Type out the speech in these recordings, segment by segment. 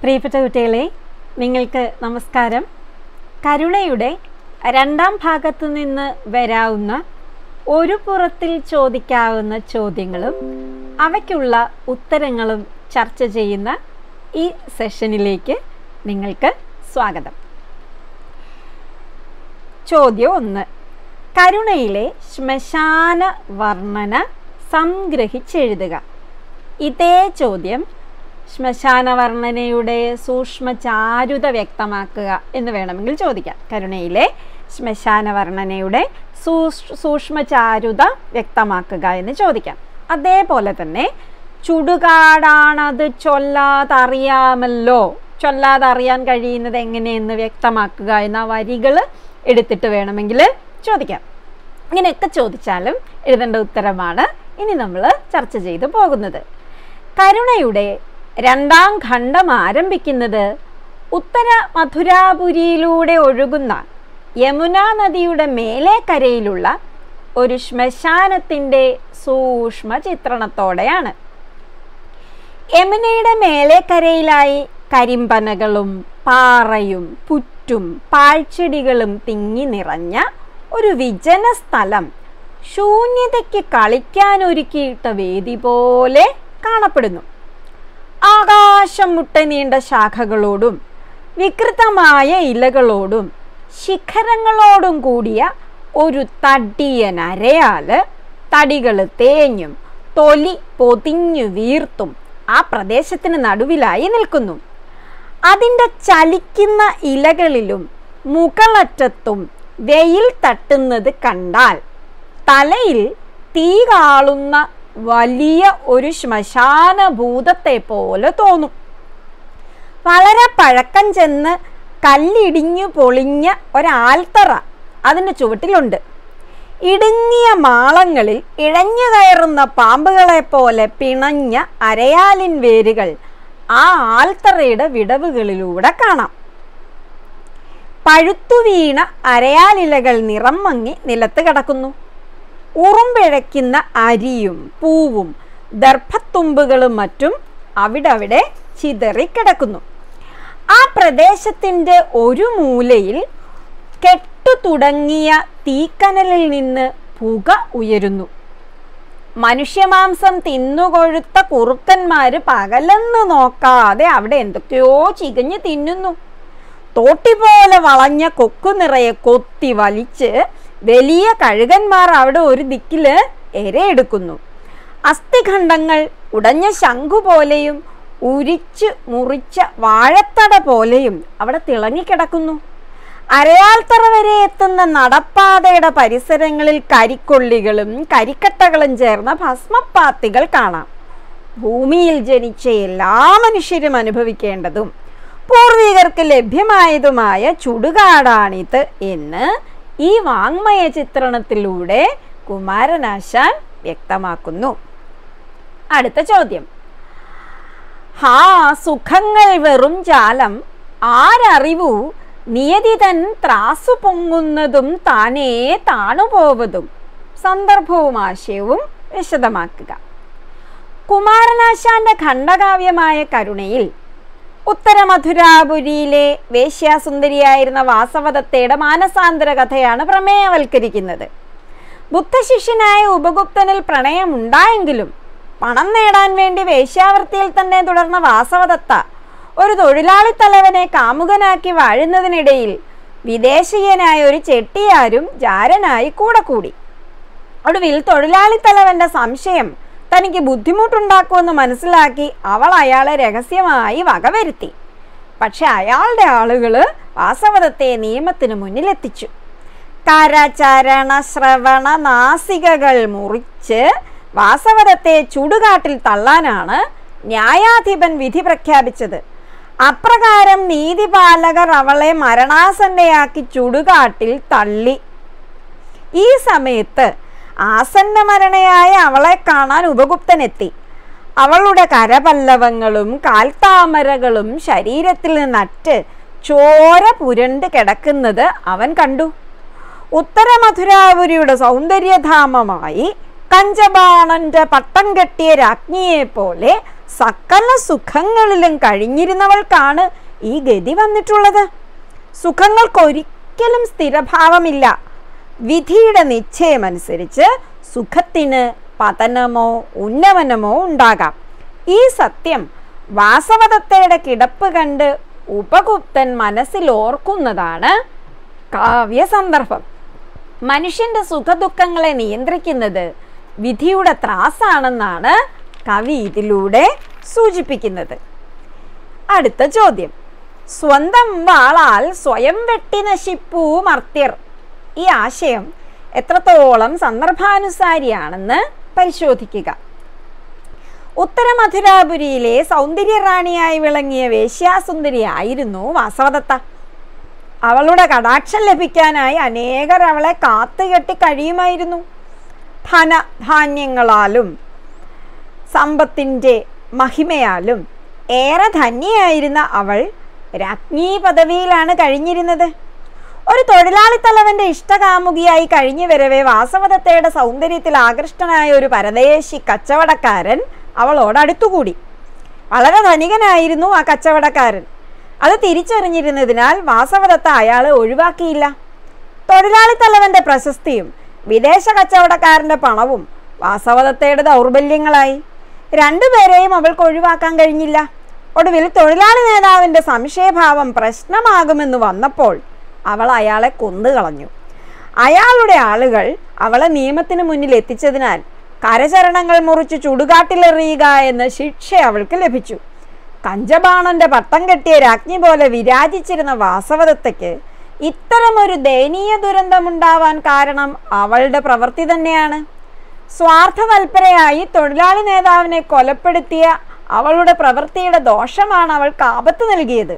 പ്രിയപ്പെട്ട കുട്ടികളെ നിങ്ങൾക്ക് നമസ്കാരം കരുണയുടെ രണ്ടാം ഭാഗത്തു നിന്ന് വരാവുന്ന ഒരു പുറത്തിൽ ചോദിക്കാവുന്ന ചോദ്യങ്ങളും അവയ്ക്കുള്ള ഉത്തരങ്ങളും ചർച്ച ചെയ്യുന്ന ഈ സെഷനിലേക്ക് നിങ്ങൾക്ക് സ്വാഗതം ചോദ്യം ഒന്ന് കരുണയിലെ ശ്മശാന വർണ്ണന സംഗ്രഹിച്ചെഴുതുക ഇതേ ചോദ്യം ശ്മശാന വർണ്ണനയുടെ സൂക്ഷ്മ ചാരുത വ്യക്തമാക്കുക എന്ന് വേണമെങ്കിൽ ചോദിക്കാം കരുണയിലെ ശ്മശാന വർണ്ണനയുടെ സൂക്ഷ്മ ചാരുത വ്യക്തമാക്കുക എന്ന് ചോദിക്കാം അതേപോലെ തന്നെ ചുടുകാടാണത് ചൊല്ലാതറിയാമല്ലോ ചൊല്ലാതറിയാൻ കഴിയുന്നത് എങ്ങനെയെന്ന് വ്യക്തമാക്കുക എന്ന വരികൾ എടുത്തിട്ട് വേണമെങ്കിൽ ചോദിക്കാം ഇങ്ങനെയൊക്കെ ചോദിച്ചാലും എഴുതേണ്ട ഉത്തരമാണ് ഇനി നമ്മൾ ചർച്ച ചെയ്തു പോകുന്നത് കരുണയുടെ രണ്ടാം ഖണ്ഡം ആരംഭിക്കുന്നത് ഉത്തര മധുരാപുരിയിലൂടെ ഒഴുകുന്ന യമുന നദിയുടെ മേലെ കരയിലുള്ള ഒരു ശ്മശാനത്തിൻ്റെ സൂക്ഷ്മ ചിത്രണത്തോടെയാണ് യമുനയുടെ മേലെ കരയിലായി കരിമ്പനകളും പാറയും പുറ്റും പാഴ്ചെടികളും തിങ്ങി നിറഞ്ഞ ഒരു വിജന സ്ഥലം ശൂന്യതയ്ക്ക് കളിക്കാനൊരുക്കിയിട്ട വേദി പോലെ കാണപ്പെടുന്നു ആകാശം മുട്ട നീണ്ട ശാഖകളോടും വികൃതമായ ഇലകളോടും ശിഖരങ്ങളോടും കൂടിയ ഒരു തടിയനരയാല് തടികൾ തേഞ്ഞും തൊലി പൊതിഞ്ഞു വീർത്തും ആ പ്രദേശത്തിന് നടുവിലായി നിൽക്കുന്നു അതിൻ്റെ ചലിക്കുന്ന ഇലകളിലും മുകളറ്റത്തും വെയിൽ തട്ടുന്നത് കണ്ടാൽ തലയിൽ തീ കാളുന്ന വലിയ ഒരു ശ്മശാന ഭൂതത്തെ പോലെ തോന്നും വളരെ പഴക്കം ചെന്ന് കല്ലിടിഞ്ഞു പൊളിഞ്ഞ ഒരാൽത്തറ അതിൻ്റെ ചുവട്ടിലുണ്ട് ഇടുങ്ങിയ മാളങ്ങളിൽ ഇഴഞ്ഞു കയറുന്ന പാമ്പുകളെ പോലെ പിണഞ്ഞ അരയാലിൻ വേരുകൾ ആ ആൽത്തറയുടെ വിടവുകളിലൂടെ കാണാം പഴുത്തു വീണ അരയാലിലകൾ നിറം മങ്ങി നിലത്ത് കിടക്കുന്നു ഉറുമ്പിഴയ്ക്കുന്ന അരിയും പൂവും ദർഭത്തുമ്പുകളും മറ്റും അവിടെ അവിടെ ചിതറിക്കിടക്കുന്നു ആ പ്രദേശത്തിൻ്റെ ഒരു മൂലയിൽ കെട്ടു തുടങ്ങിയ തീക്കനലിൽ നിന്ന് പുക ഉയരുന്നു മനുഷ്യമാംസം തിന്നുകൊഴുത്ത കുറുക്കന്മാര് പകലെന്ന് നോക്കാതെ അവിടെ എന്തൊക്കെയോ ചികഞ്ഞ് തിന്നുന്നു തോട്ടി പോലെ വളഞ്ഞ കൊക്കു നിറയെ കൊത്തി വലിച്ച് വലിയ കഴുകന്മാർ അവിടെ ഒരു ദിക്കില് എരയെടുക്കുന്നു അസ്ഥിഖണ്ഡങ്ങൾ ഉടഞ്ഞ ശംഖു പോലെയും ഉരിച്ച് മുറിച്ച വാഴത്തട പോലെയും അവിടെ തിളങ്ങിക്കിടക്കുന്നു അരയാൽത്തറ വരെ എത്തുന്ന നടപ്പാതയുടെ പരിസരങ്ങളിൽ കരിക്കൊള്ളികളും കരിക്കട്ടകളും ചേർന്ന ഭസ്മപ്പാത്തികൾ കാണാം ഭൂമിയിൽ ജനിച്ച എല്ലാ മനുഷ്യരും അനുഭവിക്കേണ്ടതും പൂർവികർക്ക് ലഭ്യമായതുമായ ചുടുകാടാണിത് എന്ന് ഈ വാങ്മയ ചിത്രണത്തിലൂടെ കുമാരനാശാൻ വ്യക്തമാക്കുന്നു അടുത്ത ചോദ്യം ഹാ സുഖങ്ങൾ വെറും ജാലം ആരറിവു നിയതിതൻ ത്രാസു പൊങ്ങുന്നതും താനേ താണുപോവതും സന്ദർഭവും ആശയവും വിശദമാക്കുക കുമാരനാശാന്റെ ഖണ്ഡകാവ്യമായ കരുണയിൽ ഉത്തരമധുരാപുരിയിലെ വേശ്യാസുന്ദരിയായിരുന്ന വാസവദത്തയുടെ മാനസാന്തര കഥയാണ് പ്രമേയവൽക്കരിക്കുന്നത് ബുദ്ധശിഷ്യനായ ഉപഗുപ്തനിൽ പ്രണയമുണ്ടായെങ്കിലും പണം നേടാൻ വേണ്ടി വേശ്യാവൃത്തിയിൽ തന്നെ തുടർന്ന വാസവദത്ത ഒരു തൊഴിലാളി തലവനെ കാമുകനാക്കി വാഴുന്നതിനിടയിൽ വിദേശീയനായ ഒരു ചെട്ടിയാരും ജാരനായി കൂടെ കൂടി ഒടുവിൽ തൊഴിലാളി തലവന്റെ സംശയം തനിക്ക് ബുദ്ധിമുട്ടുണ്ടാക്കുമെന്ന് മനസ്സിലാക്കി അവൾ അയാളെ രഹസ്യമായി വകവരുത്തി പക്ഷെ അയാളുടെ ആളുകൾ വാസവദത്തെ നിയമത്തിന് മുന്നിലെത്തിച്ചു കരചരണ ശ്രവണ നാസികകൾ മുറിച്ച് വാസവദത്തെ ചുടുകാട്ടിൽ തള്ളാനാണ് ന്യായാധിപൻ വിധി പ്രഖ്യാപിച്ചത് അപ്രകാരം നീതിപാലകർ അവളെ മരണാസന്നയാക്കി ചുടുകാട്ടിൽ തള്ളി ഈ സമയത്ത് ആസന്ന മരണയായ അവളെ കാണാൻ ഉപഗുപ്തനെത്തി അവളുടെ കരപല്ലവങ്ങളും കാൽത്താമരകളും ശരീരത്തിൽ നിന്നറ്റ് ചോര പുരണ്ട് കിടക്കുന്നത് അവൻ കണ്ടു ഉത്തരമധുരാപുരിയുടെ സൗന്ദര്യധാമമായി കഞ്ചബാണന്റെ പട്ടം കെട്ടിയ രാജ്ഞിയെ പോലെ സകല സുഖങ്ങളിലും കഴിഞ്ഞിരുന്നവൾക്കാണ് ഈ ഗതി വന്നിട്ടുള്ളത് സുഖങ്ങൾക്കൊരിക്കലും സ്ഥിരഭാവമില്ല വിധിയുടെ നിശ്ചയമനുസരിച്ച് സുഖത്തിന് പതനമോ ഉന്നമനമോ ഉണ്ടാകാം ഈ സത്യം വാസവദത്തയുടെ കിടപ്പ് കണ്ട് ഉപഗുപ്തൻ മനസ്സിൽ ഓർക്കുന്നതാണ് കാവ്യസന്ദർഭം മനുഷ്യന്റെ സുഖദുഃഖങ്ങളെ നിയന്ത്രിക്കുന്നത് വിധിയുടെ ത്രാസാണെന്നാണ് കവി ഇതിലൂടെ സൂചിപ്പിക്കുന്നത് അടുത്ത ചോദ്യം സ്വന്തം വാളാൽ സ്വയം വെട്ടി നശിപ്പൂ മർത്യർ ഈ ആശയം എത്രത്തോളം സന്ദർഭാനുസാരിയാണെന്ന് പരിശോധിക്കുക ഉത്തര മധുരാപുരിയിലെ സൗന്ദര്യറാണിയായി വിളങ്ങിയ വേശ്യാസുന്ദരിയായിരുന്നു വാസവദത്ത അവളുടെ കടാക്ഷം ലഭിക്കാനായി അനേകർ അവളെ കാത്തുകെട്ടി കഴിയുമായിരുന്നു ധന ധാന്യങ്ങളാലും സമ്പത്തിൻ്റെ മഹിമയാലും ഏറെ ധന്യയായിരുന്ന അവൾ രാജ്ഞി പദവിയിലാണ് കഴിഞ്ഞിരുന്നത് ഒരു തൊഴിലാളി തലവന്റെ ഇഷ്ടകാമുകിയായി കഴിഞ്ഞു വരവേ വാസവദത്തയുടെ സൗന്ദര്യത്തിൽ ആകൃഷ്ടനായ ഒരു പരദേശി കച്ചവടക്കാരൻ അവളോട് അടുത്തുകൂടി വളരെ ധനികനായിരുന്നു ആ കച്ചവടക്കാരൻ അത് തിരിച്ചറിഞ്ഞിരുന്നതിനാൽ വാസവദത്ത അയാളെ ഒഴിവാക്കിയില്ല തൊഴിലാളി തലവന്റെ പ്രശസ്തിയും വിദേശ കച്ചവടക്കാരന്റെ പണവും വാസവദത്തയുടെ ദൗർബല്യങ്ങളായി രണ്ടുപേരെയും അവൾക്ക് ഒഴിവാക്കാൻ കഴിഞ്ഞില്ല ഒടുവിൽ തൊഴിലാളി നേതാവിന്റെ സംശയഭാവം പ്രശ്നമാകുമെന്ന് വന്നപ്പോൾ അവൾ അയാളെ കൊന്നുകളഞ്ഞു അയാളുടെ ആളുകൾ അവളെ നിയമത്തിന് മുന്നിൽ എത്തിച്ചതിനാൽ കരചരണങ്ങൾ മുറിച്ച് ചുടുകാട്ടിലെറിയുക എന്ന ശിക്ഷ അവൾക്ക് ലഭിച്ചു കഞ്ചബാണന്റെ പട്ടം കെട്ടിയ രാജ്ഞി പോലെ വിരാജിച്ചിരുന്ന വാസവദത്തയ്ക്ക് ഇത്തരമൊരു ദയനീയ ദുരന്തമുണ്ടാവാൻ കാരണം അവളുടെ പ്രവൃത്തി തന്നെയാണ് സ്വാർത്ഥതൽപരയായി തൊഴിലാളി നേതാവിനെ കൊലപ്പെടുത്തിയ അവളുടെ പ്രവൃത്തിയുടെ ദോഷമാണ് അവൾക്ക് ആപത്ത് നൽകിയത്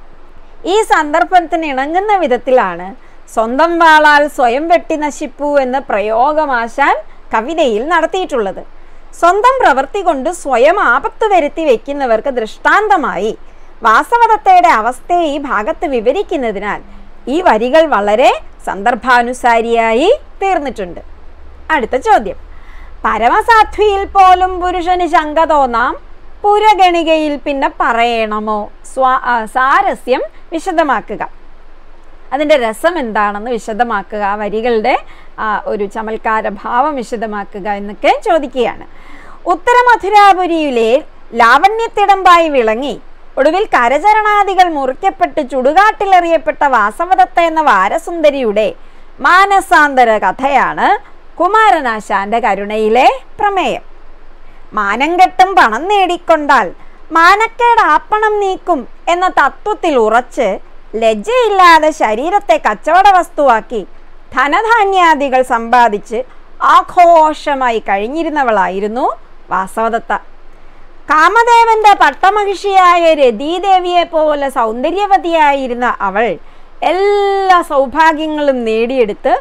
ഈ സന്ദർഭത്തിന് ഇണങ്ങുന്ന വിധത്തിലാണ് സ്വന്തം വാളാൽ സ്വയം വെട്ടി നശിപ്പൂ എന്ന പ്രയോഗമാശാൻ കവിതയിൽ നടത്തിയിട്ടുള്ളത് സ്വന്തം പ്രവൃത്തി കൊണ്ട് സ്വയം ആപത്ത് വരുത്തി വെക്കുന്നവർക്ക് ദൃഷ്ടാന്തമായി വാസവദത്തയുടെ അവസ്ഥയെ ഈ ഭാഗത്ത് വിവരിക്കുന്നതിനാൽ ഈ വരികൾ വളരെ സന്ദർഭാനുസാരിയായി തീർന്നിട്ടുണ്ട് അടുത്ത ചോദ്യം പരമസാധ്വിയിൽ പോലും പുരുഷന് ശങ്ക തോന്നാം പുരഗണികയിൽ പിന്നെ പറയണമോ സ്വാ ആ, സാരസ്യം വിശദമാക്കുക അതിൻ്റെ രസം എന്താണെന്ന് വിശദമാക്കുക ആ വരികളുടെ ആ, ഒരു ചമൽക്കാര ഭാവം വിശദമാക്കുക എന്നൊക്കെ ചോദിക്കുകയാണ് ഉത്തര മധുരാപുരിയിലെ ലാവണ്യത്തിടമ്പായി വിളങ്ങി ഒടുവിൽ കരചരണാദികൾ മുറിക്കപ്പെട്ട് ചുടുകാട്ടിലെറിയപ്പെട്ട വാസവദത്ത എന്ന വാരസുന്ദരിയുടെ മാനസാന്തര കഥയാണ് കുമാരനാശാന്റെ കരുണയിലെ പ്രമേയം മാനം കെട്ടും പണം നേടിക്കൊണ്ടാൽ മാനക്കേട് ആപ്പണം നീക്കും എന്ന തത്വത്തിൽ ഉറച്ച് ലജ്ജയില്ലാതെ ശരീരത്തെ കച്ചവട വസ്തുവാക്കി ധനധാന്യാദികൾ സമ്പാദിച്ച് ആഘോഷമായി കഴിഞ്ഞിരുന്നവളായിരുന്നു വാസവദത്ത കാമദേവന്റെ പട്ടമഹിഷിയായ രതീദേവിയെ പോലെ സൗന്ദര്യവതിയായിരുന്ന അവൾ എല്ലാ സൗഭാഗ്യങ്ങളും നേടിയെടുത്ത്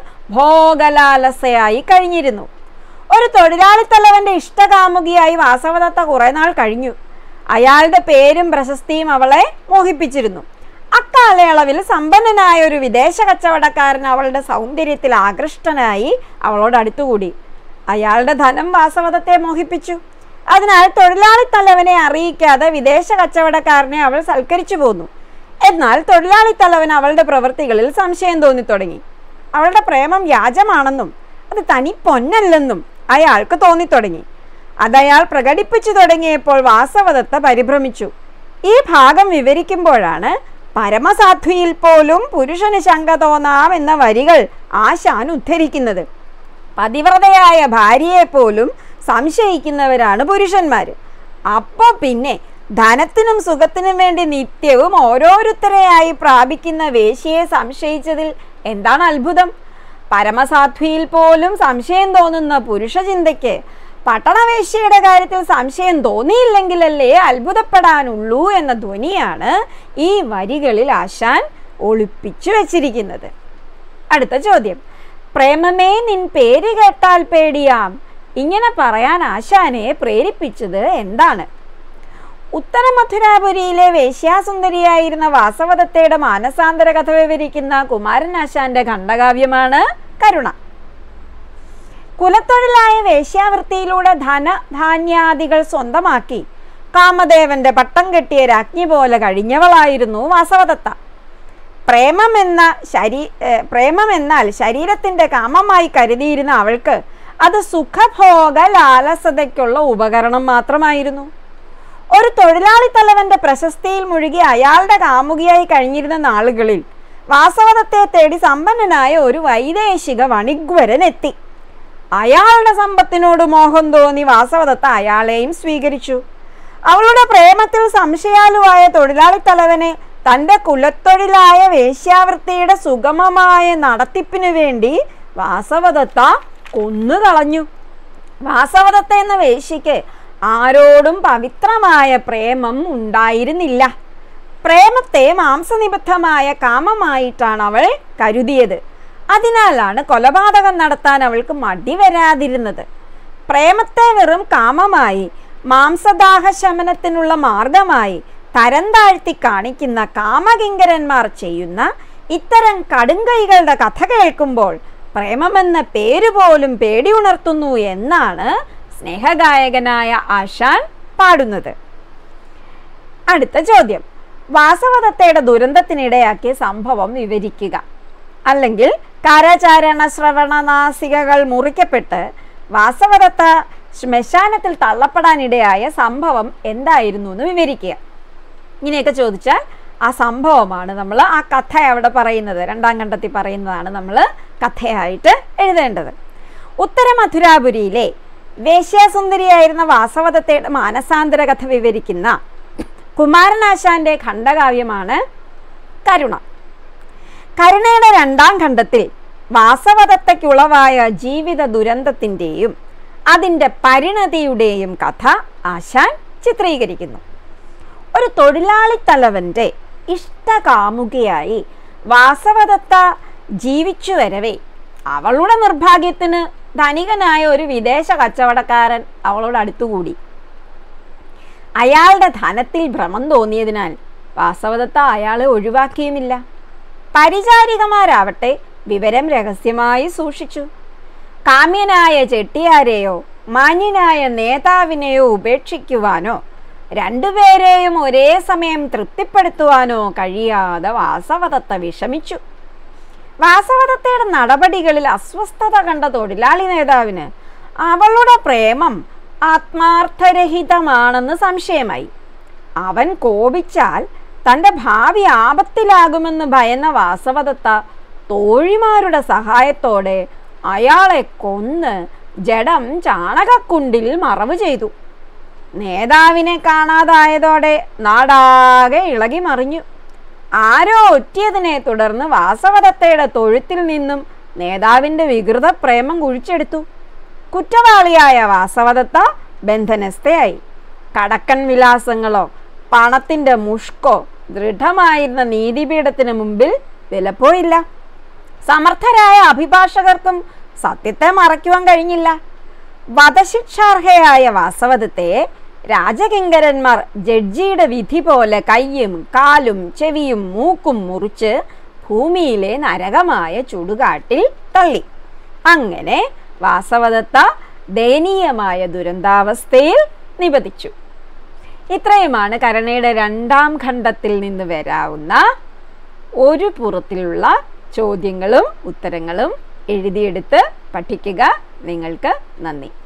ഭോഗലാലസയായി കഴിഞ്ഞിരുന്നു ഒരു തൊഴിലാളി തലവന്റെ ഇഷ്ടകാമുകിയായി വാസവദത്ത കുറെ നാൾ കഴിഞ്ഞു അയാളുടെ പേരും പ്രശസ്തിയും അവളെ മോഹിപ്പിച്ചിരുന്നു അക്കാലയളവിൽ സമ്പന്നനായ ഒരു വിദേശ കച്ചവടക്കാരൻ അവളുടെ സൗന്ദര്യത്തിൽ ആകൃഷ്ടനായി അവളോട് അടുത്തുകൂടി അയാളുടെ ധനം വാസവദത്തെ മോഹിപ്പിച്ചു അതിനാൽ തൊഴിലാളി തലവനെ അറിയിക്കാതെ വിദേശ കച്ചവടക്കാരനെ അവൾ സൽക്കരിച്ചു പോന്നു എന്നാൽ തൊഴിലാളി തലവൻ അവളുടെ പ്രവൃത്തികളിൽ സംശയം തോന്നി തുടങ്ങി അവളുടെ പ്രേമം വ്യാജമാണെന്നും അത് തനി പൊന്നല്ലെന്നും അയാൾക്ക് തോന്നിത്തുടങ്ങി അതയാൾ പ്രകടിപ്പിച്ചു തുടങ്ങിയപ്പോൾ വാസവദത്ത പരിഭ്രമിച്ചു ഈ ഭാഗം വിവരിക്കുമ്പോഴാണ് പരമസാധ്വിയിൽ പോലും പുരുഷന് ശങ്ക തോന്നാം എന്ന വരികൾ ആശാൻ ഉദ്ധരിക്കുന്നത് പതിവ്രതയായ ഭാര്യയെ പോലും സംശയിക്കുന്നവരാണ് പുരുഷന്മാർ അപ്പോൾ പിന്നെ ധനത്തിനും സുഖത്തിനും വേണ്ടി നിത്യവും ഓരോരുത്തരെയായി പ്രാപിക്കുന്ന വേശ്യയെ സംശയിച്ചതിൽ എന്താണ് അത്ഭുതം പരമസാധ്വിയിൽ പോലും സംശയം തോന്നുന്ന പുരുഷചിന്തയ്ക്ക് പട്ടണവേശ്യയുടെ കാര്യത്തിൽ സംശയം തോന്നിയില്ലെങ്കിലല്ലേ അത്ഭുതപ്പെടാനുള്ളൂ എന്ന ധ്വനിയാണ് ഈ വരികളിൽ ആശാൻ ഒളിപ്പിച്ചു വച്ചിരിക്കുന്നത് അടുത്ത ചോദ്യം പ്രേമമേ നിൻ പേര് കേട്ടാൽ പേടിയാം ഇങ്ങനെ പറയാൻ ആശാനെ പ്രേരിപ്പിച്ചത് എന്താണ് ഉത്തര മഥുരാപുരിയിലെ വേശ്യാസുന്ദരിയായിരുന്ന വാസവദത്തയുടെ മാനസാന്തര കഥ വിവരിക്കുന്ന കുമാരൻ ആശാന്റെ ഖണ്ഡകാവ്യമാണ് കരുണ കുലത്തൊഴിലായ വേശ്യാവൃത്തിയിലൂടെ ധന ധാന്യാദികൾ സ്വന്തമാക്കി കാമദേവന്റെ പട്ടം കെട്ടിയ രാജ്ഞി പോലെ കഴിഞ്ഞവളായിരുന്നു വാസവദത്ത പ്രേമമെന്ന ശരീ ഏർ പ്രേമമെന്നാൽ ശരീരത്തിന്റെ കാമമായി കരുതിയിരുന്ന അവൾക്ക് അത് സുഖഭോഗ ലാലസതയ്ക്കുള്ള ഉപകരണം മാത്രമായിരുന്നു ഒരു തൊഴിലാളി തലവന്റെ പ്രശസ്തിയിൽ മുഴുകി അയാളുടെ കാമുകിയായി കഴിഞ്ഞിരുന്ന നാളുകളിൽ വാസവദത്തെ തേടി സമ്പന്നനായ ഒരു വൈദേശിക വണിഗ്വരൻ എത്തി അയാളുടെ സമ്പത്തിനോട് മോഹം തോന്നി വാസവദത്ത അയാളെയും സ്വീകരിച്ചു അവളുടെ പ്രേമത്തിൽ സംശയാലുവായ തൊഴിലാളി തലവനെ തൻ്റെ കുലത്തൊഴിലായ വേശ്യാവൃത്തിയുടെ സുഗമമായ നടത്തിപ്പിനു വേണ്ടി വാസവദത്ത കൊന്നുകളഞ്ഞു വാസവദത്ത എന്ന വേശ്യയ്ക്ക് ആരോടും പവിത്രമായ പ്രേമം ഉണ്ടായിരുന്നില്ല പ്രേമത്തെ മാംസനിബദ്ധമായ കാമമായിട്ടാണ് അവൾ കരുതിയത് അതിനാലാണ് കൊലപാതകം നടത്താൻ അവൾക്ക് മടി വരാതിരുന്നത് പ്രേമത്തെ വെറും കാമമായി മാംസദാഹ ശമനത്തിനുള്ള മാർഗമായി തരം താഴ്ത്തി കാണിക്കുന്ന കാമകിങ്കരന്മാർ ചെയ്യുന്ന ഇത്തരം കടുങ്കൈകളുടെ കഥ കേൾക്കുമ്പോൾ പ്രേമമെന്ന പേര് പോലും പേടിയുണർത്തുന്നു എന്നാണ് സ്നേഹഗായകനായ ആശാൻ പാടുന്നത് അടുത്ത ചോദ്യം വാസവദത്തയുടെ ദുരന്തത്തിനിടയാക്കിയ സംഭവം വിവരിക്കുക അല്ലെങ്കിൽ കരചാരണ ശ്രവണ നാസികകൾ മുറിക്കപ്പെട്ട് വാസവദത്ത ശ്മശാനത്തിൽ തള്ളപ്പെടാനിടയായ സംഭവം എന്തായിരുന്നു എന്ന് വിവരിക്കുക ഇങ്ങനെയൊക്കെ ചോദിച്ചാൽ ആ സംഭവമാണ് നമ്മൾ ആ കഥ അവിടെ പറയുന്നത് രണ്ടാം ഖണ്ഡത്തിൽ പറയുന്നതാണ് നമ്മൾ കഥയായിട്ട് എഴുതേണ്ടത് ഉത്തര മധുരാപുരിയിലെ വേശ്യാസുന്ദരിയായിരുന്ന വാസവദത്തയുടെ മാനസാന്തര കഥ വിവരിക്കുന്ന കുമാരനാശാന്റെ ഖണ്ഡകാവ്യമാണ് കരുണ കരുണയുടെ രണ്ടാം ഖണ്ഡത്തിൽ വാസവദത്തയ്ക്കുളവായ ജീവിത ദുരന്തത്തിൻ്റെയും അതിൻ്റെ പരിണതിയുടെയും കഥ ആശാൻ ചിത്രീകരിക്കുന്നു ഒരു തൊഴിലാളി തലവൻ്റെ ഇഷ്ടകാമുകയായി വാസവദത്ത ജീവിച്ചു വരവേ അവളുടെ നിർഭാഗ്യത്തിന് ധനികനായ ഒരു വിദേശ കച്ചവടക്കാരൻ അവളോട് അടുത്തുകൂടി അയാളുടെ ധനത്തിൽ ഭ്രമം തോന്നിയതിനാൽ വാസവദത്ത അയാളെ ഒഴിവാക്കിയുമില്ല പരിചാരികമാരാവട്ടെ വിവരം രഹസ്യമായി സൂക്ഷിച്ചു കാമ്യനായ ചെട്ടിയാരെയോ മാന്യനായ നേതാവിനെയോ ഉപേക്ഷിക്കുവാനോ രണ്ടുപേരെയും ഒരേ സമയം തൃപ്തിപ്പെടുത്തുവാനോ കഴിയാതെ വാസവദത്ത വിഷമിച്ചു വാസവദത്തയുടെ നടപടികളിൽ അസ്വസ്ഥത കണ്ട തൊഴിലാളി നേതാവിന് അവളുടെ പ്രേമം ആത്മാർത്ഥരഹിതമാണെന്ന് സംശയമായി അവൻ കോപിച്ചാൽ തൻ്റെ ഭാവി ആപത്തിലാകുമെന്ന് ഭയന്ന വാസവദത്ത തോഴിമാരുടെ സഹായത്തോടെ അയാളെ കൊന്ന് ജഡം ചാണകക്കുണ്ടിൽ മറവ് ചെയ്തു നേതാവിനെ കാണാതായതോടെ നാടാകെ ഇളകി മറിഞ്ഞു ആരോ ഒറ്റിയതിനെ തുടർന്ന് വാസവദത്തയുടെ തൊഴുത്തിൽ നിന്നും നേതാവിൻ്റെ വികൃത പ്രേമം കുഴിച്ചെടുത്തു കുറ്റവാളിയായ വാസവദത്ത ബന്ധനസ്ഥയായി കടക്കൻ വിലാസങ്ങളോ പണത്തിൻ്റെ മുഷ്കോ ദൃഢമായിരുന്ന നീതിപീഠത്തിന് മുമ്പിൽ വിലപ്പോയില്ല സമർത്ഥരായ അഭിഭാഷകർക്കും സത്യത്തെ മറയ്ക്കുവാൻ കഴിഞ്ഞില്ല വധശിക്ഷാർഹയായ വാസവദത്തെ രാജകിങ്കരന്മാർ ജഡ്ജിയുടെ വിധി പോലെ കയ്യും കാലും ചെവിയും മൂക്കും മുറിച്ച് ഭൂമിയിലെ നരകമായ ചുടുകാട്ടിൽ തള്ളി അങ്ങനെ വാസവദത്ത ദയനീയമായ ദുരന്താവസ്ഥയിൽ നിപതിച്ചു ഇത്രയുമാണ് കരുണയുടെ രണ്ടാം ഖണ്ഡത്തിൽ നിന്ന് വരാവുന്ന ഒരു പുറത്തിലുള്ള ചോദ്യങ്ങളും ഉത്തരങ്ങളും എഴുതിയെടുത്ത് പഠിക്കുക നിങ്ങൾക്ക് നന്ദി